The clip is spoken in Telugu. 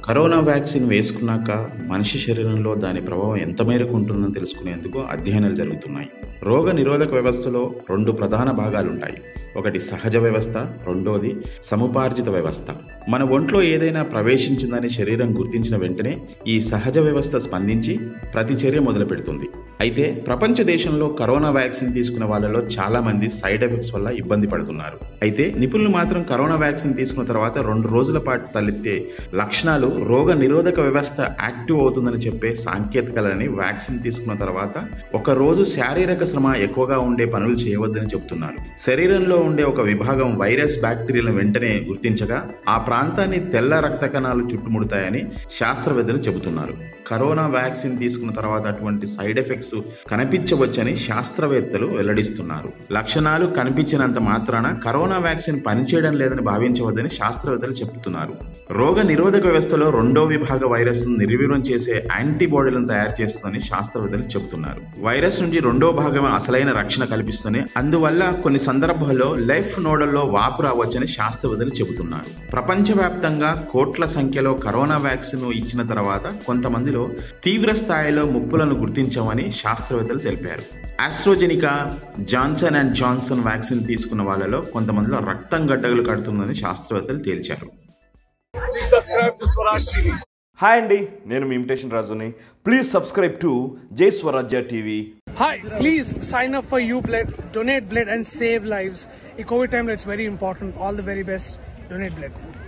కరోనా వ్యాక్సిన్ వేసుకున్నాక మనిషి శరీరంలో దాని ప్రభావం ఎంత మేరకు ఉంటుందని తెలుసుకునేందుకు అధ్యయనాలు జరుగుతున్నాయి రోగ నిరోధక వ్యవస్థలో రెండు ప్రధాన భాగాలుంటాయి ఒకటి సహజ వ్యవస్థ రెండోది సముపార్జిత వ్యవస్థ మన ఒంట్లో ఏదైనా ప్రవేశించిందని శరీరం గుర్తించిన వెంటనే ఈ సహజ వ్యవస్థ స్పందించి ప్రతిచర్య మొదలు పెడుతుంది అయితే ప్రపంచ దేశంలో కరోనా వ్యాక్సిన్ తీసుకున్న వాళ్ళలో చాలా మంది సైడ్ ఎఫెక్ట్స్ వల్ల ఇబ్బంది పడుతున్నారు అయితే నిపుణులు మాత్రం కరోనా వ్యాక్సిన్ తీసుకున్న తర్వాత రెండు రోజుల పాటు తలెత్తే లక్షణాలు రోగ నిరోధక వ్యవస్థ యాక్టివ్ అవుతుందని చెప్పే సాంకేతికలని వ్యాక్సిన్ తీసుకున్న తర్వాత ఒక రోజు శారీరక శ్రమ ఎక్కువగా ఉండే పనులు చేయవద్దని చెబుతున్నారు శరీరంలో ఉండే ఒక విభాగం వైరస్ బ్యాక్టీరియాలను వెంటనే గుర్తించగా ఆ ప్రాంతాన్ని తెల్ల రక్త కణాలు చుట్టుముడతాయని శాస్త్రవేత్తలు చెబుతున్నారు కరోనా వ్యాక్సిన్ తీసుకున్న తర్వాత అటువంటి సైడ్ ఎఫెక్ట్స్ కనిపించవచ్చని శాస్త్రవేత్తలు వెల్లడిస్తున్నారు లక్షణాలు కనిపించినంత మాత్రాన కరోనా వ్యాక్సిన్ పనిచేయడం లేదని భావించవద్దని శాస్త్రవేత్తలు చెబుతున్నారు రోగ నిరోధక వ్యవస్థలో రెండో విభాగ వైరస్ నిర్వీర్యం చేసే యాంటీబాడీలను తయారు చేస్తుందని శాస్త్రవేత్తలు చెబుతున్నారు వైరస్ నుంచి రెండో భాగం అసలైన రక్షణ కల్పిస్తుంది అందువల్ల కొన్ని సందర్భాల్లో లైఫ్ నోడల్లో వాపు రావచ్చని శాస్త్రవేత్తలు చెబుతున్నారు ప్రపంచవ్యాప్తంగా కోట్ల సంఖ్యలో కరోనా వ్యాక్సిన్ ఇచ్చిన తర్వాత కొంతమందిలో తీవ్ర స్థాయిలో ముప్పులను గుర్తించామని శాస్త్రవేత్తలు తెలిపారు AstraZeneca Johnson and Johnson vaccine తీసుకున్న వాళ్ళలో కొంతమందిలో రక్తం గడ్డగలు కడుతుందని శాస్త్రవేత్తలు తేల్చారు Please subscribe to Swaraj TV. Hi అండి నేను మీ ఇమిటేషన్ రాజుని please subscribe to Jai Swarajya TV Hi, please sign up for U Blood, donate blood, and save lives. In COVID time, it's very important. All the very best. Donate blood.